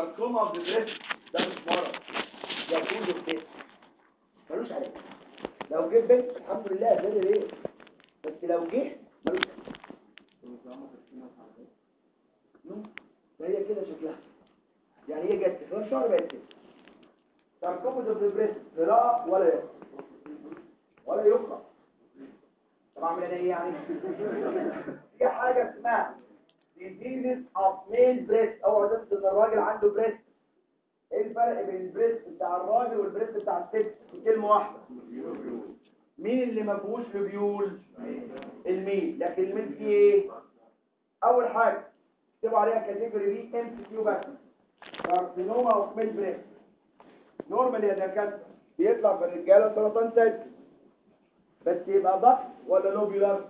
ساركوما اوف ذا بريست ده مش مرض ده كله البيت ملوش عليه لو جه بنت الحمد لله ده ليه بس لو جه ملوش عليه فهي كده شكلها يعني هي جت في الشهر بقت كده ساركوما اوف ذا بريست قراءه ولا يقرا ولا يقرا طب اعمل انا ايه يعني في حاجه اسمها diseases of male breast اوعى تنسى ان الراجل عنده بريست ايه الفرق بين البريست بتاع الراجل والبريست بتاع الست في كلمه واحده مين اللي ما فيهوش لوبيول الميل لكن الميل فيه ايه اول حاجه اكتبوا عليها كاتيجوري بي ام سي كيو بس كارسينوما اوف ميل بريست نورمال يا دكاتره بيطلع في الرجاله سرطان ثدي بس يبقى ضغط ولا لوبيولار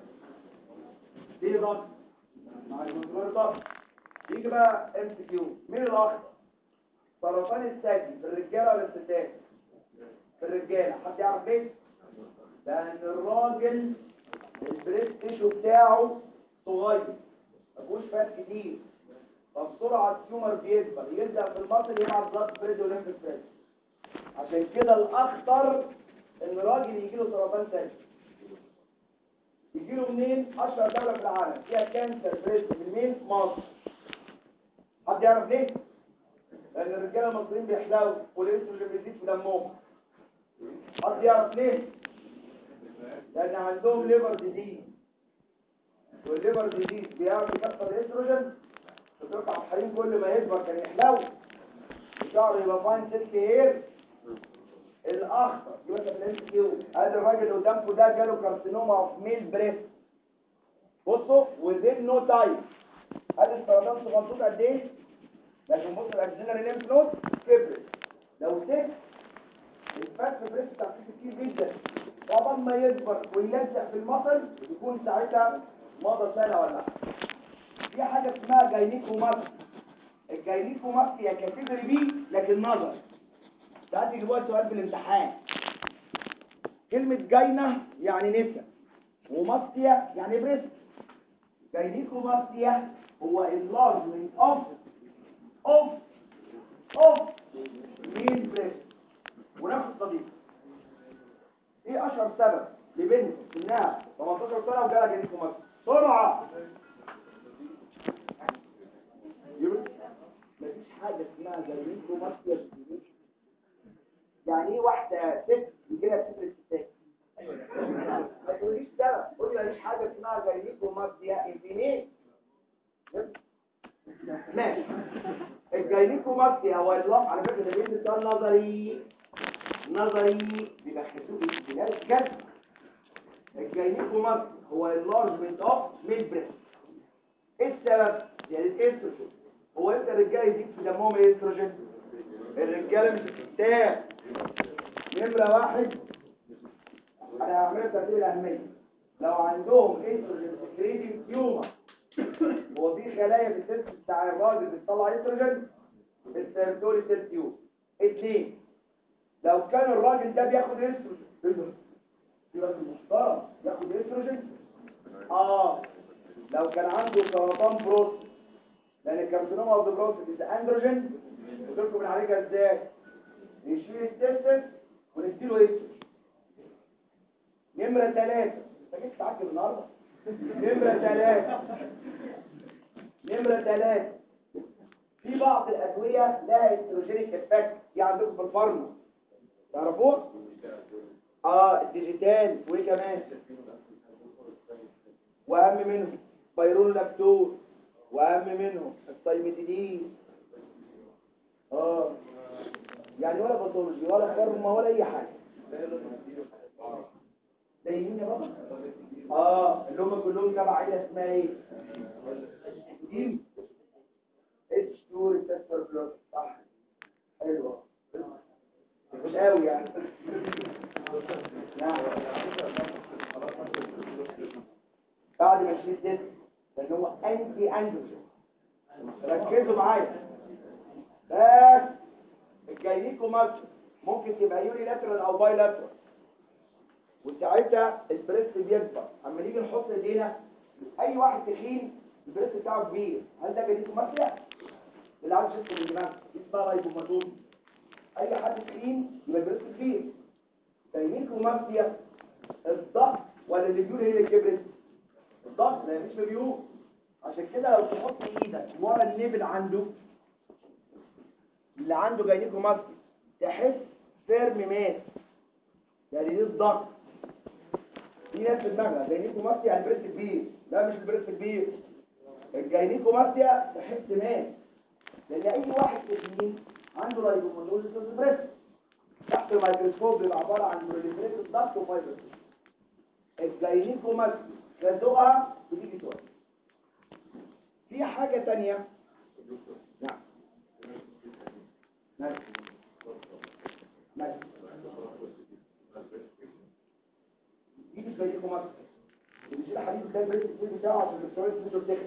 ليه ضغط مع المنظور ضغط يجي بقى ام سي كيو مين الاخر سرطان الثدي في الرجاله ولا الستات في الرجاله حد يعرف ليه لان الراجل البريست تيشو بتاعه صغير ما فيهوش فات كتير فبسرعه التيومر بيكبر يبدا في المصل يبعت ضغط بريد وليمف بريد عشان كده الاخطر ان راجل يجي له سرطان ثدي يجي له منين اشهر دوله في العالم فيها كانسر بريست من مين مصر حد يعرف ليه لان الرجاله المصريين بيحلوا والاستروجين بيزيد في دمهم حد يعرف ليه لان عندهم ليفر ديزيز والليفر ديزيز بيعرف يكسر الاستروجين وترفع الحريم كل ما يكبر كان يحلو الشعر يبقى فاين سلك هير الاخضر يبقى في الام كيو ادي الراجل اللي قدامكم ده جاله كارسينوما اوف ميل بريست بصوا وذين نو تايم ادي السرطان صغنطوط قد ايه لكن بصوا الاكسلري ليمف نود كبرت لو سكت الفات في بريست بتاع كتير جدا طبعا ما يكبر ويلزق في المصل يكون ساعتها مضى سنه ولا حاجه في حاجه اسمها جاينيكوماكسي الجاينيكوماكسي هي كاتيجوري بي لكن نظر ساعات يجيبوها سؤال في الامتحان كلمة جاينة يعني نسا وماستيا يعني بريست جاينيكوماستيا هو enlargement of of of مين بريست ونفس الصديق ايه اشهر سبب لبنت انها 18 سنة وجالها جاينيكوماستيا بسرعة يقول مفيش حاجة اسمها جاينيكوماستيا في الجنين. يعني ايه واحدة ست يجيلها بسفر الستات ما تقوليش سبب قولي مفيش حاجة اسمها جاينيكوماستيا انفينيه ماشي الجاينيكوماستيا هو اللي على فكرة ده بيدي سؤال نظري نظري بيبحثوه في الجنال كذب الجاينيكوماستيا هو اللارجمنت اوف ميل بريست ايه السبب؟ يعني الاستروجين هو امتى الرجاله يزيد في دمهم الاستروجين؟ الرجاله مش الستات نمره واحد انا هعمل ترتيب الاهميه لو عندهم استروجين سكريتنج تيومر هو في خلايا في السيستم بتاع الراجل بتطلع استروجين السيرتولي سيل تيوب اثنين لو كان الراجل ده بياخد استروجين ايه ده؟ يبقى محترم ياخد استروجين اه لو كان عنده سرطان بروستات لان الكارسينوما اوف ذا بروستات ده اندروجين قلت لكم بنعالجها ازاي نشيل التستس ونديله استروجين نمره ثلاثة انت جيت تعجب النهارده نمره ثلاثة نمره ثلاثة في بعض الادويه لها استروجينيك افكت دي عندكم في الفارما تعرفوه اه الديجيتال وايه كمان واهم منهم بيرون لاكتوز واهم منهم السايميتيدين اه يعني ولا باثولوجي ولا فارما ولا اي حاجه زي مين يا بابا اه اللي هم كلهم تبع عيله اسمها ايه ديم اتش 2 ريسبتور بلوك صح حلوه مش قوي يعني نعم بعد ما شريت ديسك لان هو انتي اندروجين ركزوا معايا بس الجاينيكو مالتي ممكن تبقى يوري لاترال او باي لاترال وساعتها البريست بيكبر اما نيجي نحط ايدينا اي واحد تخين البريست بتاعه كبير هل ده جاينيكو مالتي اللي عايز يدخل من دماغه اسمها لايبوماتوز اي حد تخين يبقى البريست كبير جاينيكوماستيا الضغط ولا الليبيول هي اللي كبرت الضغط لا مش مبيول عشان كده لو تحط ايدك ورا النبل عنده اللي عنده جاينيكوماستيا تحس فيرم مات يعني دي الضغط في ناس في دماغها جاينيكوماستيا يعني بريست كبير لا مش البريست كبير الجاينيكوماستيا تحس مات لان اي واحد تخين عنده لايبوماتوز بريست تحت الميكروسكوب بيبقى عباره عن بروليفريت الضغط وفايبر الجاينيكوماستيا تذوقها وتيجي تقول في حاجه تانية نعم نعم نعم دي مش جاينيكوماستيا اللي بيشيل حديد ده البريست كتير بتاعه عشان الدكتور مش تكتب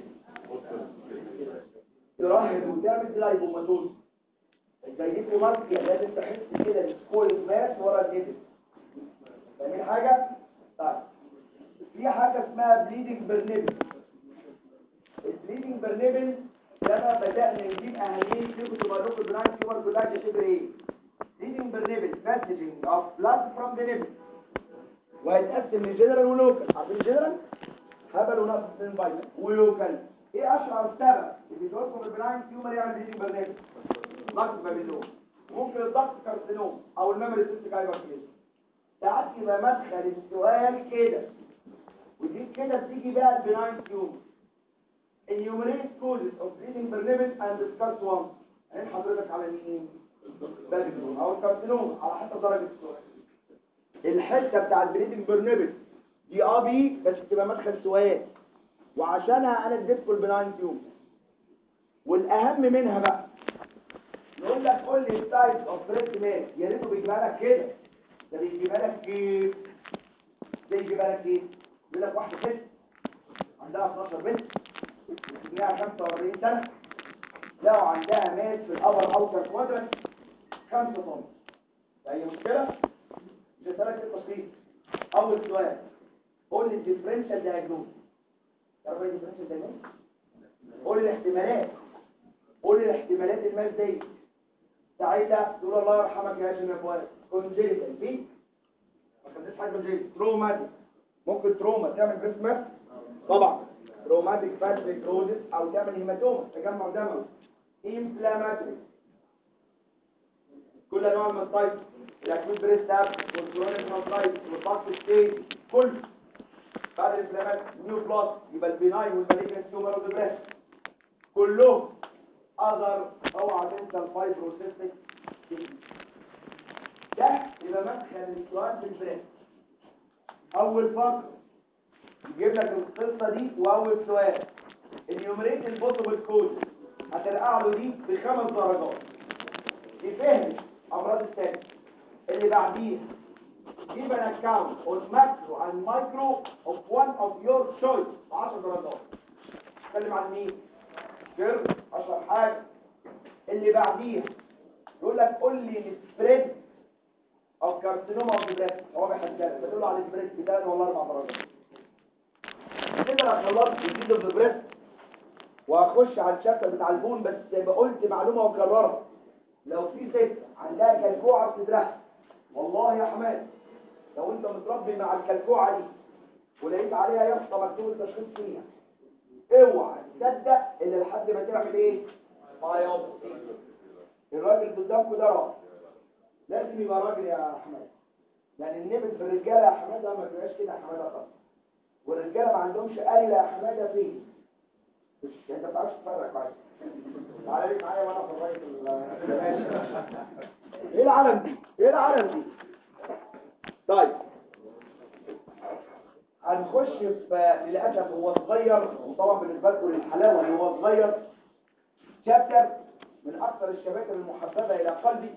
تراهن وتعمل دي لايبوماتوز الجاينيكوماستيا لازم تحس كده السكويز ماس ورا النبل فاهمين حاجه؟ طيب في حاجه اسمها بليدنج برنبل البليدنج برنبل لما بدأنا نجيب أهاليل فيه كنت بقول لكم البراين تيومر كلها تعتبر ايه؟ بليدنج برنبل مسجنج اوف بلاد فروم ذا نبل وهيتقسم لجنرال ولوكال عارفين جنرال؟ هبل ونقص من فيتامين ولوكال ايه اشهر سبب اللي بيدوركم البراين تيومر يعمل بليدنج برنبل؟ نقص بابلون ممكن الضغط كارسينوم او الميموري سيستيك هايبرتيزم ساعات يبقى مدخل السؤال كده ودي كده بتيجي بقى البناين تيومر enumerate causes of bleeding برنبل and discuss one عين حضرتك على مين؟ بابلون او الكارسينوم على حسب درجة السؤال الحتة بتاع البليدنج برنبل دي اه بي بس بتبقى مدخل سؤال وعشانها انا اديتكم البناين تيومر والاهم منها بقى نقول لك قول لي التايب اوف بريست ماس يا ريته بيجيبها لك كده ده بيجيبها لك كيف ده يجيبها لك كيف يقول لك واحده ست عندها 12 بنت ليها 45 سنه لو عندها ماس في الابر اوتر كوادرنت 5 طن اي مشكله مش هسالك التشخيص اول سؤال قول لي الديفرنشال دايجنوز تعرف ايه الديفرنشال دايجنوز قول لي الاحتمالات قول لي الاحتمالات الماس دي ساعتها تقول الله يرحمك يا هاشم يا فؤاد كونجينيتال في ما خدتش حاجه كونجينيتال تروماتيك ممكن تروما تعمل بريست ماس طبعا تروماتيك فاتريك روزس او تعمل هيماتوما تجمع دموي انفلاماتوري كل انواع الماستايت الاكيوت بريست اب والكرونيك ماستايت والباست ستيج كل بعد الانفلامات نيو بلاس يبقى البيناين والمالجنت تيومر اوف ذا بريست كلهم اذر اوعى تنسى الفايبروسيستيك ده يبقى مدخل السؤال في البريست اول فقره يجيب لك القصه دي واول سؤال النيومريت البوسيبل كود هترقع له دي بخمس درجات يفهم امراض الثاني اللي بعديها give an account on macro and micro of one of your choice 10 درجات اتكلم عن مين جر اشهر حاجه اللي بعديها يقول لك قول لي السبريد او كارسينوما اوف ذا هو بيحددها بتقول له على السبريد ده والله اربع درجات كده انا خلصت الجديد اوف ذا بريست وهخش على الشابتر بتاع البون بس قلت معلومه وكررها لو في ست عندها كلكوعه في صدرها والله يا حماد لو انت متربي مع الكلكوعه دي ولقيت عليها يافطه مكتوب التشخيص فيها اوعى تصدق الا لحد ما تعمل ايه بايوبسي الراجل قدامكم ده راجل لازم يبقى راجل يا حماد يعني النبل في الرجاله يا حماده ما بيبقاش كده يا حماده خالص والرجاله ما عندهمش قليله يا حماده فين مش انت ما بتعرفش تتفرج كويس تعالى لي معايا وانا في الراجل ايه العالم دي ايه العالم دي طيب هنخش في للاسف هو صغير وطبعا بالنسبه لكم للحلاوه ان هو صغير شابتر من اكثر الشباتر المحببه الى قلبي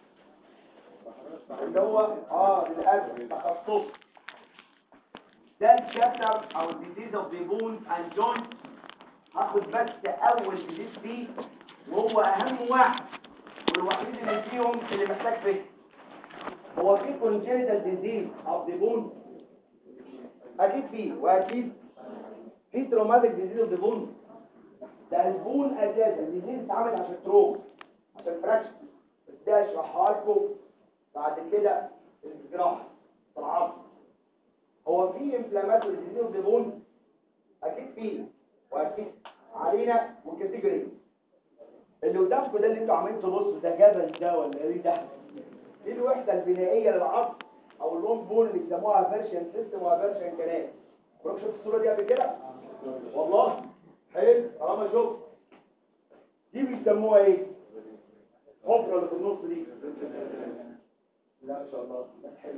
اللي هو اه للاسف تخصص ده الشابتر او الديزيز اوف ذا بونز اند جوينت هاخد بس اول ديزيز فيه وهو اهم واحد والوحيد اللي فيهم اللي محتاج فيه هو في congenital disease of the bone اكيد فيه واكيد في traumatic disease of the bone ده البون اساسا disease اتعمل عشان تروم عشان فراكشن دي اشرحها لكم بعد كده في الجراحه في العظم هو في انفلاماتوري ديزيز اوف ذا بون اكيد فيه واكيد علينا وكاتيجوري اللي قدامكم ده اللي انتوا عاملين تبصوا ده جبل ده ولا ايه ده دي الوحده البنائيه للعظم او اللون بون اللي بيسموها فيرشن سيستم وفيرشن كلام كنت شفت الصوره دي قبل كده والله حلو طالما شفت دي بيسموها ايه حفره اللي في النص دي لا ما شاء الله ده حلو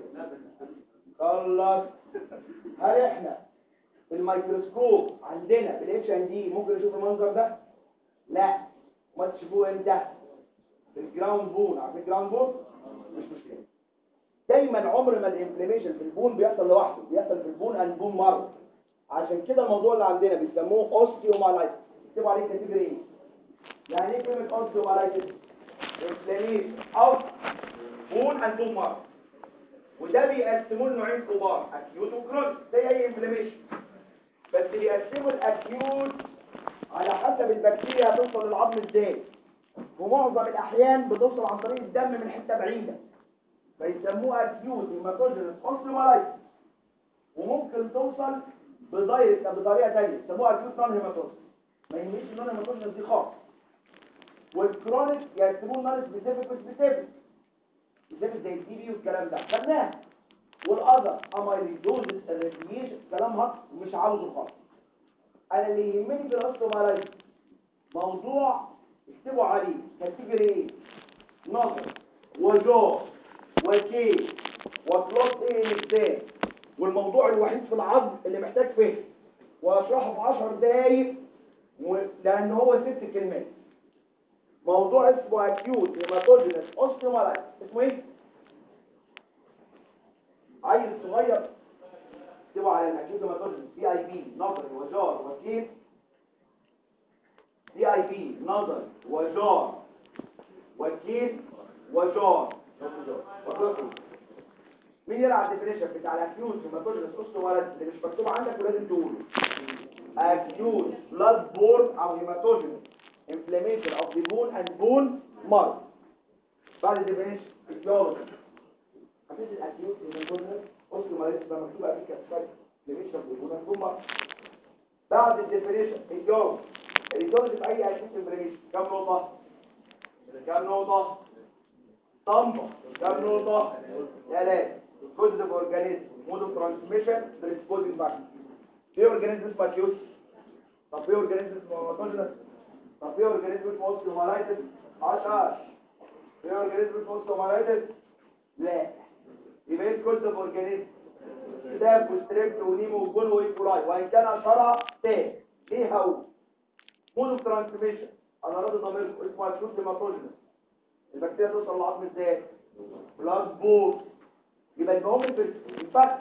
خلص هل احنا في الميكروسكوب عندنا في الاتش ان دي ممكن نشوف المنظر ده لا ما تشوفوه امتى في الجراوند بون عارفين الجراوند بون مش مشكله دايما عمر ما الانفلاميشن في البون بيحصل لوحده بيحصل في البون اند بون مره عشان كده الموضوع اللي عندنا بيسموه اوستيومالايتس اكتبوا عليه كاتيجوري ايه يعني ايه كلمه اوستيومالايتس انفلاميشن او بون اند بون مره وده بيقسموه لنوعين كبار اكيوت وكرونيك زي اي انفلاميشن بس بيقسموا الاكيوت على حسب البكتيريا هتوصل للعظم ازاي ومعظم الاحيان بتوصل عن طريق الدم من حته بعيده فيسموه اكيوت هيماتوجينس اوستيومالايتس وممكن توصل بدايركت بطريقه ثانيه يسموها اكيوت نون هيماتوجينس ما يهمش نون هيماتوجينس دي خالص والكرونيك يسموه نون سبيسيفيك وسبيسيفيك سبيسيفيك زي التي بي والكلام ده خدناه والاذر امايليدوزس الريديشن كلام هط مش عاوزه خالص انا اللي يهمني في الاوستيومالايتس موضوع اكتبوا عليه كاتيجوري ايه نظر وجو وكي وكلوس ايه انسان والموضوع الوحيد في العظم اللي محتاج فهم واشرحه في 10 دقايق و... لان هو ست كلمات موضوع اسمه اكيوت هيماتوجينس اوستيومالايتس اسمه ايه عيل صغير اكتبوا على الاكيوت هيماتوجينس بي اي بي نظر وجار وكيل بي اي بي نظر وجار وكيل وجار مين يلعب الديفينيشن بتاع الاكيوت هيماتوجينس اوستيومالايتس اللي مش مكتوب عندك ولازم تقوله acute blood-borne او hematogenic inflammation of the bone and bone marrow بعد الديفينيشن اتيولوجي حسيت الاكيوت هيماتوجينس اوستيومالايتس ده مكتوب قبل كده inflammation of the bone and bone marrow بعد الديفينيشن اتيولوجي الاتيولوجي في اي اكيوت انفلاميشن كام نقطه كام نقطه طنبه كام نقطه ثلاثه كود اوف اورجانيزم مود اوف ترانسميشن بريسبوزنج فاكتور في اورجانيزم اسمه اكيوت طب في اورجانيزم اسمه هيماتوجينس طب في اورجانيزم اسمه اوستيومالايتس عشاش في اورجانيزم اسمه اوستيومالايتس لا يبقى ايه الكود اوف اورجانيزم ستاف وستريبت ونيمو وجول وايكولاي وان كان اشهرها تاني ايه هو مود اوف ترانسميشن انا راضي ضميركم اسمه اكيوت هيماتوجينس البكتيريا توصل للعظم ازاي بلاد بول يبقى المهم في الفك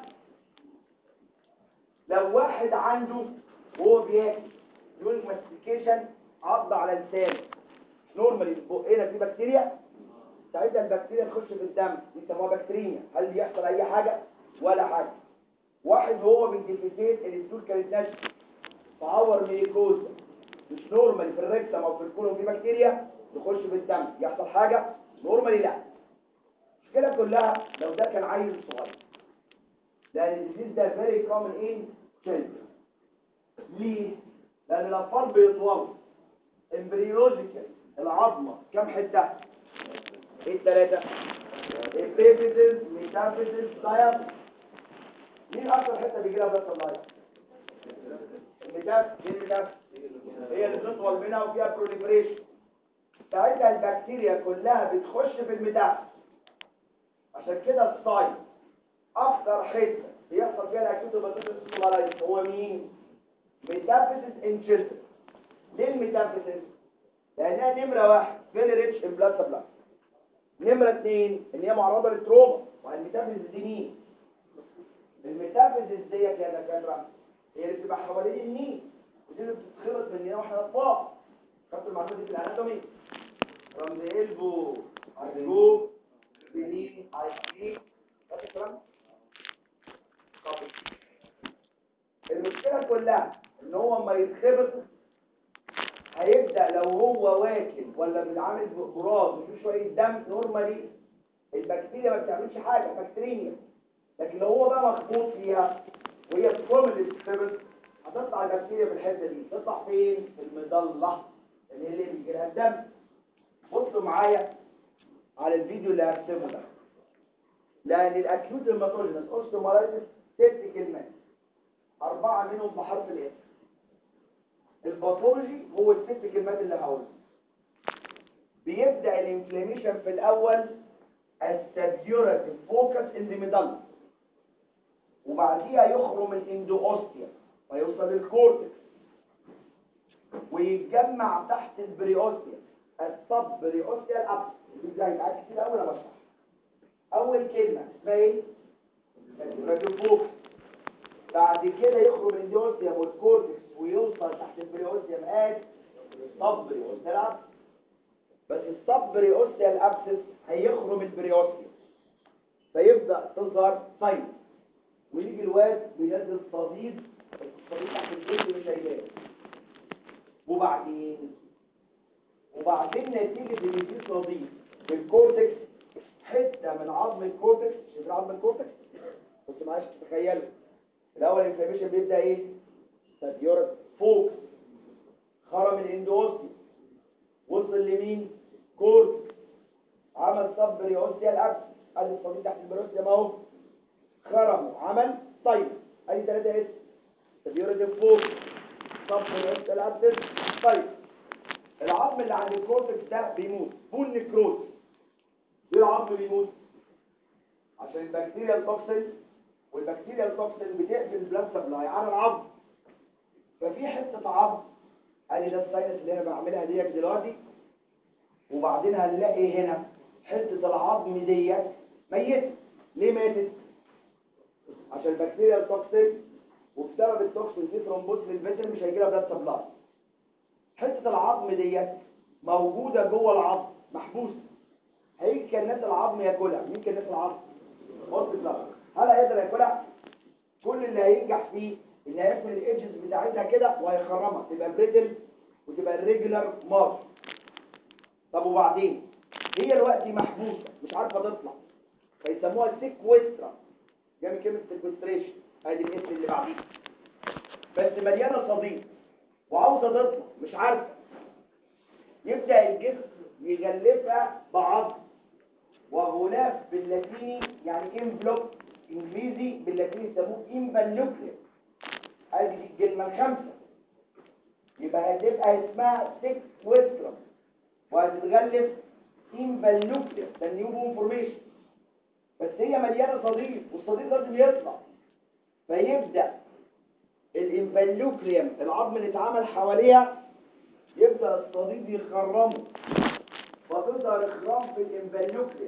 لو واحد عنده وهو بياكل يقول ماستيكيشن عض على لسانه نورمالي بقنا في بكتيريا ساعتها البكتيريا تخش في الدم بيسموها بكتيريا هل بيحصل اي حاجه ولا حاجه واحد وهو بيديفيكيت الستول كانت ناشفه تعور ميكوزا مش نورمالي في الريكتم او في الكولون في بكتيريا تخش في الدم يحصل حاجه نورمالي لا المشكله كلها لو ده كان عيل صغير لان الديزيز ده فيري كومن ان children ليه؟ لان الاطفال بيطولوا امبريولوجيكال العظمه كام حته؟ ايه الثلاثه؟ ابيفيزيس ميتافيزيس دايابيس مين اكتر حته بيجي لها بس اللايف؟ الميتاف ايه الميتاف؟ هي اللي بتطول منها وفيها بروليفريشن ساعتها البكتيريا كلها بتخش في الميتاف عشان كده الصايم اكتر حته بيحصل فيها الاكيوت هيباتيتس سولارايتس هو مين ميتافيزيس ان children ليه الميتافيزيس لانها نمره واحد فيري ريتش ان بلاد سبلاي نمره اثنين ان هي معرضه للتروما والميتافيزيس دي مين الميتافيزيس ديت يا دكاتره هي اللي بتبقى حوالين النين ودي اللي بتتخلط مننا واحنا اطفال خدتوا المعلومات دي في الاناتومي from the elbow I go beneath I see فاكر الكلام طب المشكلة كلها ان هو اما يتخبط هيبدأ لو لو هو واكل ولا بيتعامل براز وفي شويه دم نورمالي البكتيريا ما بتعملش حاجه بكتيريا لكن لو هو بقى مخبوط فيها وهي بتفورمل السبب هتطلع البكتيريا في الحته دي تطلع فين في المضله اللي هي اللي بيجي لها الدم بصوا معايا على الفيديو اللي هرسمه ده لان الاكيوت هيماتوجينس اوستومالايتس ست كلمات اربعه منهم بحرف الاس الباثولوجي هو الست كلمات اللي هقولها بيبدا الانفلاميشن في الاول السبيوراتيف فوكس ان ذا ميدل وبعديها يخرم الاندوستيا فيوصل للكورتكس ويتجمع تحت البريوستيا الصب بريوستيا الابس دي زي تعال كتير اول بشرح اول كلمه اسمها ايه السبيوراتيف فوكس بعد كده يخرم الاندوستيا والكورتكس ويوصل تحت البريوستيا مقاد الصب بريوستيا الابس بس الصب بريوستيا الابسس هيخرم البريوستيا فيبدا تظهر ساين ويجي الواد بينزل صديد الصديد تحت الجلد مش هيلاقي وبعدين وبعدين نتيجة ان في صديد في الكورتكس حتة من عظم الكورتكس شايفين عظم الكورتكس بس معلش تتخيلوا الاول الانفلاميشن بيبدا ايه سبيورت فوق خرم الاندوستي وصل لمين كورتكس عمل صب ريوستيا الابس ادي الصديد تحت البروستيا ما هو خرمه عمل طيب ادي ثلاثة اس سبيورتيف فوق صب ريوستيا الابس طيب العظم اللي عند الكورتكس ده بيموت فول نكروز ليه العظم بيموت عشان البكتيريا التوكسين والبكتيريا التوكسين بتقفل البلاد سبلاي على العظم ففي حته عظم ادي ده الساينس اللي انا بعملها ديت دلوقتي وبعدين هنلاقي هنا حته العظم ديت ميته ليه ماتت عشان البكتيريا التوكسين وبسبب التوكسين في ثرومبوز في الفيسل مش هيجي لها بلاد سبلاي حته العظم ديت موجوده جوه العظم محبوسه هيجي كان الناس العظم ياكلها مين كان الناس العظم بص بقى هل هيقدر ياكلها كل اللي هينجح فيه ان هياكل الايدجز بتاعتها كده وهيخرمها تبقى بريدل وتبقى الريجولار مارش طب وبعدين هي دلوقتي محبوسه مش عارفه تطلع فيسموها سيكويسترا جاي من كلمه سيكويستريشن ادي الاسم اللي بعديه بس مليانه صديد وعاوزه تطلع مش عارفه يبدا الجسم يغلفها بعظم وغلاف باللاتيني يعني انفلوب انجليزي باللاتيني يسموه انفالوكلير ادي دي الكلمه الخامسه يبقى هتبقى اسمها سيك ويسترم وهتتغلف انفالوكلير ده النيو بون فورميشن بس هي مليانه صديد والصديد لازم يطلع فيبدا الانفالوكليم العظم اللي اتعمل حواليها يبدا الصديد يخرمه فتظهر خرام في الانفالوكليم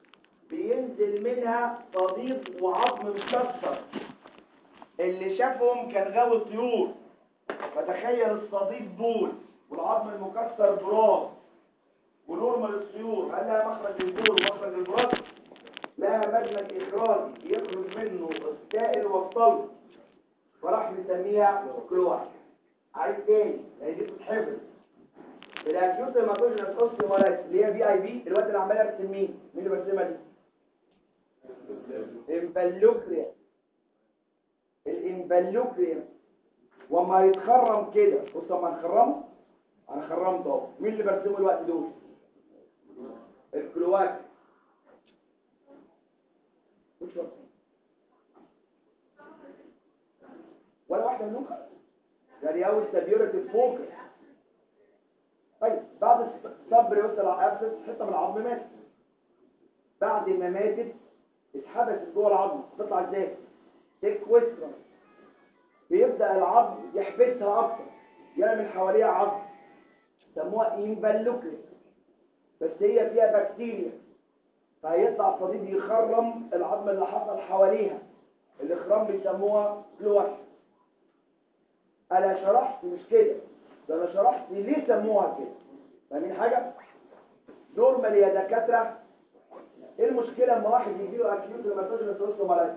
بينزل منها صديد وعظم مكسر اللي شافهم كان غاوي الطيور فتخيل الصديد دول والعظم المكسر براس ونورمال الطيور هل لها مخرج للبول ومخرج للبراس لها مجمل اخراجي يخرج منه السائل والصلب فراح مسميها كلوح عايز تاني لان دي بتتحفظ الاكيوت هيماتوجينس اوستيومالايتس اللي هي في اي بي الوقت اللي عمال ارسم مين مين اللي برسمها دي امبلوكريا الامبلوكريا وما يتخرم كده بص اما نخرمه انا خرمته اهو مين اللي برسمه الوقت دول الكلواك مش برسمه ولا واحدة منهم خالص يعني اول سبيورتيف فوكس طيب بعد الصبر يوصل على ابسس حته من العظم ماتت بعد ما ماتت اتحبست جوه العظم تطلع ازاي سيكويسترا بيبدا العظم يحبسها اكتر يعمل حواليها عظم سموها انفالوكريس بس هي فيها بكتيريا فهيطلع صديد يخرم العظم اللي حصل حواليها الاخرام بيسموها كلوش انا شرحت مش كده ده انا شرحت ليه سموها كده فاهمين حاجه نورمال يا دكاتره ايه المشكله اما واحد يجي له اكيوت هيماتوجينس اوستومالايتس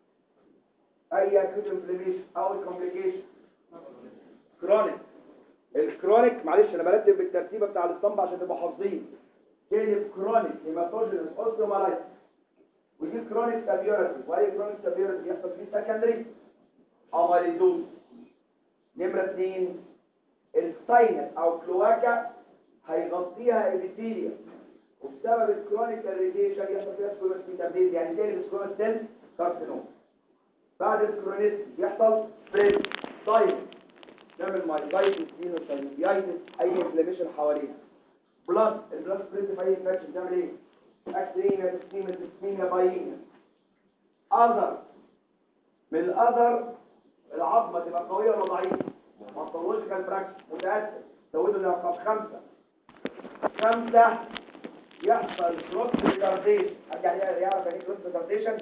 اي اكيوت انفلاميشن او كومبليكيشن كرونيك الكرونيك معلش انا برتب بالترتيبه بتاع الاسطمبة عشان تبقوا حافظين كلمه كرونيك هيماتوجينس اوستيومالايتس ودي كرونيك سابيورتي واي كرونيك سابيورتي يحصل فيه سكندري اماليدوز نمره اثنين الساينس او كلواكا هيغطيها ابيثيليا وبسبب الكرونيك اريتيشن يحصل فيها سكولوس ميتابيز يعني تاني السكولوس سيل كارسينوم بعد الكرونيس يحصل بريد ساينس تعمل مايلايتس سينوسايتس اي انفلاميشن حواليها بلاد البلاد سبريد في اي انفكشن تعمل ايه اكسيميا تسميميا تسميميا بايميا اذر من الاذر العظمه تبقى قويه ولا ضعيفه باثولوجيكال براكتس متاكد زودوا لرقم خمسه خمسه يحصل كروس ريتارديشن حد يعني يعرف يعني كروس ريتارديشن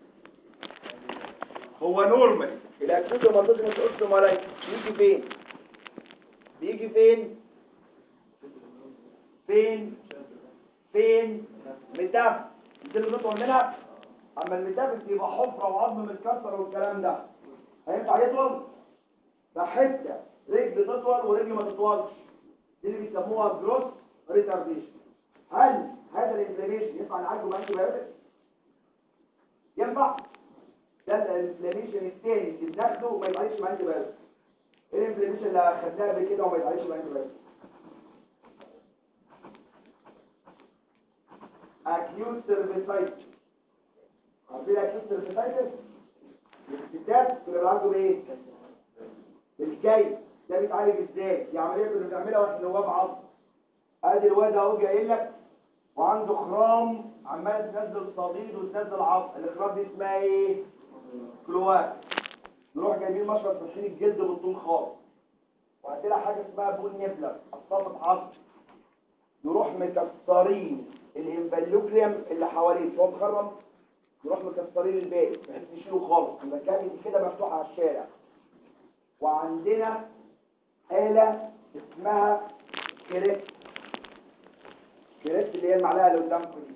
هو نورمال الاكسيد روماتوزينس اوستومالايتس بيجي فين بيجي فين فين فين متاف دي اللي بنطول منها اما المتاف يبقى حفره وعظم متكسر والكلام ده هينفع يطول ده حته رجل تطول ورجل ما تطولش دي اللي بيسموها جروس ريتارديشن هل هذا الانفلاميشن ينفع نعالجه بانتي بايوتيك ينفع ده الانفلاميشن الثاني اللي بناخده وما يتعالجش بانتي بايوتيك ايه الانفلاميشن اللي خدناها قبل كده وما يتعالجش بانتي بايوتيك acute cervicitis عارفين acute cervicitis الستات كنا بنعالجه بايه بالكي ده بيتعالج ازاي دي عمليه كنا بنعملها واحنا نواب عظم ادي الواد اهو جاي لك وعنده خرام عمال تنزل صديد وتنزل عظم الاخرام دي اسمها ايه كلوات نروح جايبين مشرط فاتحين الجلد بالطول خالص وعندنا حاجه اسمها بون نبلر قصافه عظم نروح مكسرين الامبلوكريم اللي حواليه هو مخرم نروح مكسرين الباقي بحيث نشيله خالص المكان دي كده مفتوح على الشارع وعندنا آلة اسمها كريست كريست اللي هي المعلقة اللي قدامكم دي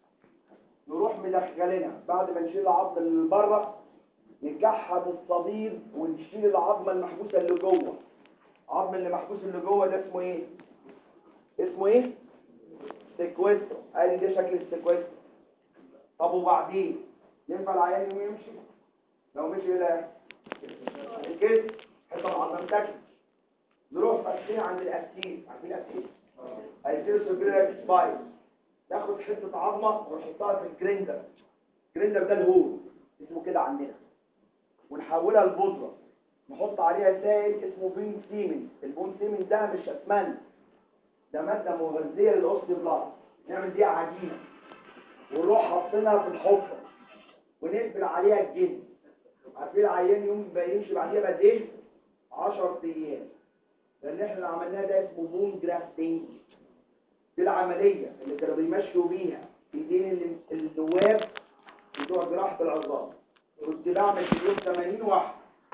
نروح مدخلينها بعد ما نشيل العظم اللي بره نكحت الصديد ونشيل العظمة المحبوسة اللي جوه العظم اللي محبوس اللي جوه ده اسمه ايه اسمه ايه سيكويستو ادي ده شكل السيكويستو طب وبعدين ينفع العيان يقوم يمشي لو مشي لا الجسم حته العظم تاكل نروح فاتحين عند الاسيل عارفين الاسيل هيصير سوبرير سبايس ناخد حته عظمه ونحطها في الجريندر الجريندر ده الهول اسمه كده عندنا ونحولها لبودره نحط عليها سائل اسمه بين سيمن البون سيمن ده مش اسمنت ده ماده مغذيه للاوستيوبلاست نعمل بيها عجينه ونروح حاطينها في الحفره ونقفل عليها الجلد عارفين العيان يوم يمشي بعديها بقد ايه 10 ايام لان احنا اللي عملناه ده اسمه بون جرافتنج دي العمليه اللي كانوا بيمشوا بيها ايدين ال- النواب بتوع جراحه العظام كنت بعمل في اليوم 80 واحد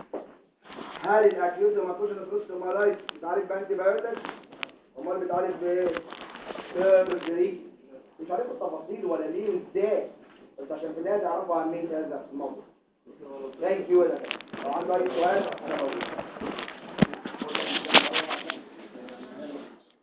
هل الاكيوز روماتوجينس اوستيومالايتس بتعالج بانتي بايوتيك امال بتعالج بايه سيرجري مش عارف التفاصيل ولا ليه وازاي بس عشان في النهايه تعرفوا اهميه هذا الموضوع ثانك يو لو عنده اي سؤال انا موجود